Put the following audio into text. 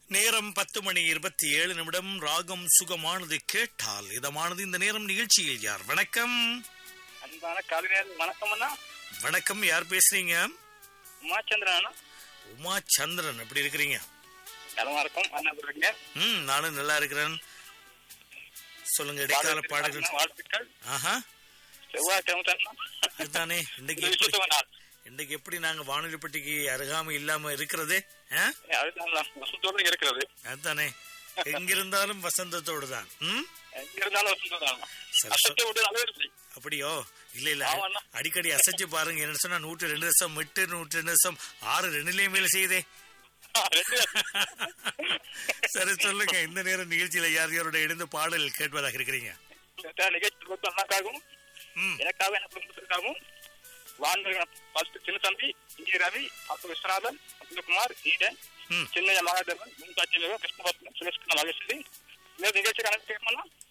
நேரம் பத்து மணி இருபத்தி ஏழு நிமிடம் ராகம் சுகமானது கேட்டால் இதமானது இந்த நேரம் நிகழ்ச்சியில் யார் வணக்கம் அன்பான காலை நேரம் வணக்கம் அண்ணா வணக்கம் யார் பேசுறீங்க உமாச்சந்திரன் அண்ணா உமா சந்திரன் எப்படி இருக்கிறீங்க நலமா இருக்கும் அண்ணா எப்படி இருக்கீங்க ம் நானும் நல்லா இருக்கிறேன் சொல்லுங்க இடைக்கால பாடல்கள் வாழ்த்துக்கள் ஆஹா செவ்வாய்க்கிழமை தானே அதுதானே இன்றைக்கு இந்த எப்படி விசுத்தம நாள் இன்றைக்கு எப்படி நாங்க வானொலி பெட்டிக்கு அருகாமை இல்லாம இருக்கிறது ஆ? அதுதான் வசந்தோடு இருக்கிறது அதுதானே எங்கிருந்தாலும் வசந்தத்தோடு தான் ம் எங்க இருந்தாலும் வசந்தம் தான் சரி, அசத்தை விட்டு நல்லது இல்லை அப்படியோ இல்ல இல்ல ஆமாண்ணா. அடிக்கடி அசைச்சு பாருங்க என்ன சொன்னா நூற்று ரெண்டு வருஷம் எட்டு நூற்று ரெண்டு வருஷம் ஆறு ரெண்டுலயும் வேலை செய்யுதே ரெண்டு சரி சொல்லுங்க இந்த நேரம் நிகழ்ச்சியில யார் யாரோட இணைந்து பாடல் கேட்பதாக இருக்கிறீங்க இந்த நிகழ்ச்சி கொடுத்த அண்ணாக்காகவும் ம் எனக்காக என் குடும்பத்திற்காகவும் வாழ்ந்த ஃபர்ஸ்ட் சின்ன தம்பி இங்கே ரவி அப்பு விஸ்வநாதன் அப்துல்குமார் ஈடன் ம் சின்னைய மகாதேவன் முன்காட்சியில் கிருஷ்ணபத்மன் சுரேஷ்கிருஷ்ண மகேஸ்வரி இந்த நிகழ்ச்சிக்கு அனுப்பி கேட்கணும்னா